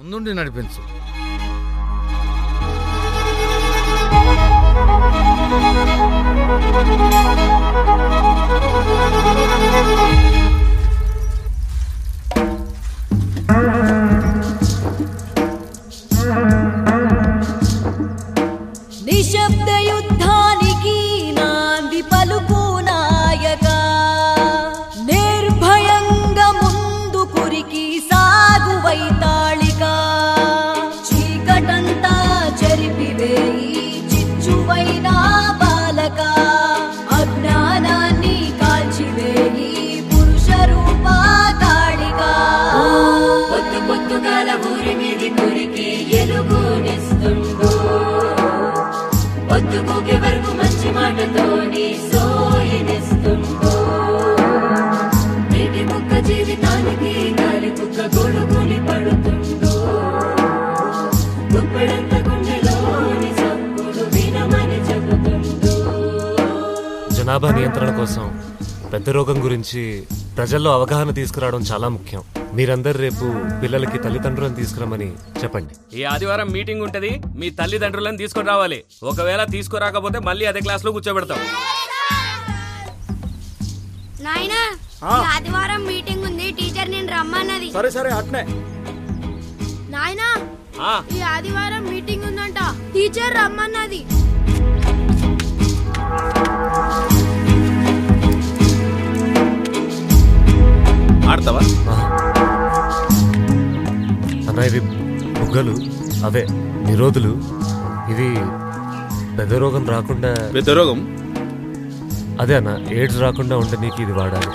ముందుండి నడిపించు నిశ్శబ్ద యుద్ధానికి నాంది పలుకు నాయక నిర్భయంగా ముందు కురికి సాగు వైతాళిక చీకటంతా చెరిపివేయి చిచ్చువైన బాలక అజ్ఞానాన్ని కాల్చివేయి పురుష రూపా కాళిక పొద్దు పొద్దుగాల ఊరి మీది కురికి ఎలుగునిస్తుండు పొద్దుకోకే వరకు మంచి మాటతోని సోయినిస్తుండు నీటి ముక్క జీవితానికి గాలి కుక్క గొడుగుని పడుతుండు గుప్పెడంత గుండెలోని సప్పుడు వినమని చెబుతుండు జనాభా నియంత్రణ కోసం పెద్ద రోగం గురించి ప్రజల్లో అవగాహన తీసుకురావడం చాలా ముఖ్యం మీరందరు రేపు పిల్లలకి తల్లిదండ్రులను తీసుకురమ్మని చెప్పండి ఈ ఆదివారం మీటింగ్ ఉంటది మీ తల్లిదండ్రులను తీసుకొని రావాలి ఒకవేళ తీసుకురాకపోతే మళ్ళీ అదే క్లాస్ లో కూర్చోబెడతాం నాయనా ఈ ఆదివారం మీటింగ్ ఉంది టీచర్ నేను రమ్మన్నది సరే సరే అట్నే నాయనా ఆ, ఈ ఆదివారం మీటింగ్ ఉందంట టీచర్ రమ్మన్నది ఆడతావా అన్న ఇవి బుగ్గలు అవే నిరోధులు ఇది పెద్ద రోగం రాకుండా పెద్ద రోగం అదే అన్న ఎయిడ్స్ రాకుండా ఉండనీకి ఇది వాడాలి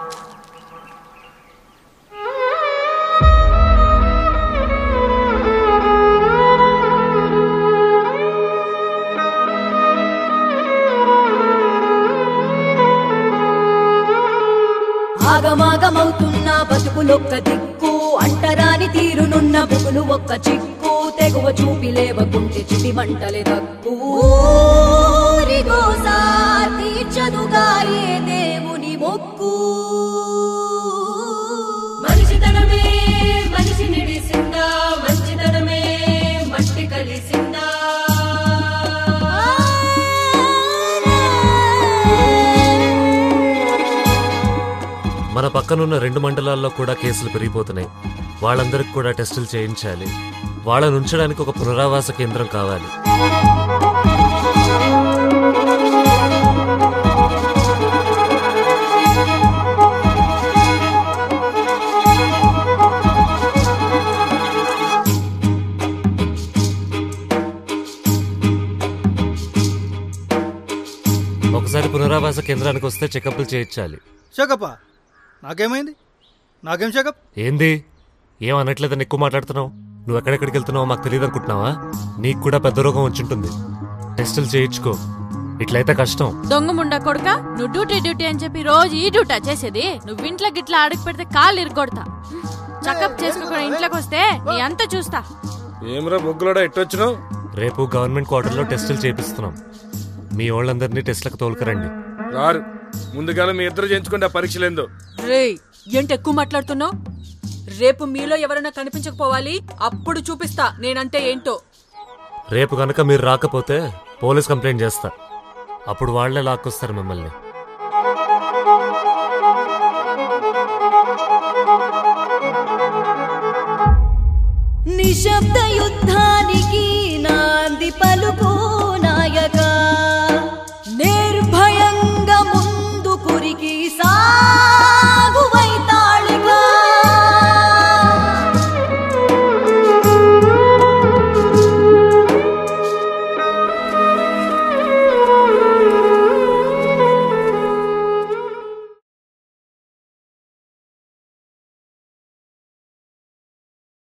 ఆగమాగమవుతున్న బతుకులొక్క దిక్కు అంటరాని తీరునున్న బుగులు ఒక్క చిక్కు తెగువ చూపి లేవకుంటే చిటి మంటలే దక్కు ఊరిగోసా తీర్చదుగా ఏ దేవుని మొక్కు మనిషితనమే మనిషి నిడిసిందా మంచితనమే మట్టి కలిసిందా మన పక్కనున్న రెండు మండలాల్లో కూడా కేసులు పెరిగిపోతున్నాయి వాళ్ళందరికి కూడా టెస్టులు చేయించాలి వాళ్ళని ఉంచడానికి ఒక పునరావాస కేంద్రం కావాలి ఒకసారి పునరావాస కేంద్రానికి వస్తే చెకప్లు చేయించాలి చెకప్పా నాకేమైంది నాకేం చెకప్ ఏంది ఏం అనట్లేదని ఎక్కువ మాట్లాడుతున్నావు నువ్వు ఎక్కడెక్కడికి వెళ్తున్నావో మాకు తెలియదు అనుకుంటున్నావా నీకు కూడా పెద్ద రోగం వచ్చుంటుంది టెస్టులు చేయించుకో ఇట్లయితే కష్టం దొంగ ముండ కొడుక నువ్వు డ్యూటీ డ్యూటీ అని చెప్పి రోజు ఈ డ్యూటా చేసేది నువ్వు ఇంట్లో గిట్లా అడుగు పెడితే కాళ్ళు ఇరుగొడతా చెకప్ చేసుకోకుండా ఇంట్లోకి వస్తే నీ అంత చూస్తా ఏమరా బొగ్గులోడా ఎట్టొచ్చినావు రేపు గవర్నమెంట్ క్వార్టర్లో టెస్టులు చేపిస్తున్నాం మీ వాళ్ళందరినీ టెస్టులకు తోలుకురండి రారు ముందుగాల మీ ఇద్దరు చేయించుకుంటే ఆ పరీక్షలేందో రేయ్ ఏంటి ఎక్కువ మాట్లాడుతున్నావు రేపు మీలో ఎవరైనా కనిపించకపోవాలి అప్పుడు చూపిస్తా నేనంటే ఏంటో రేపు కనుక మీరు రాకపోతే పోలీస్ కంప్లైంట్ చేస్తా అప్పుడు వాళ్లే లాక్కొస్తారు మిమ్మల్ని నిశ్శబ్ద యుద్ధానికి నాంది పలుకు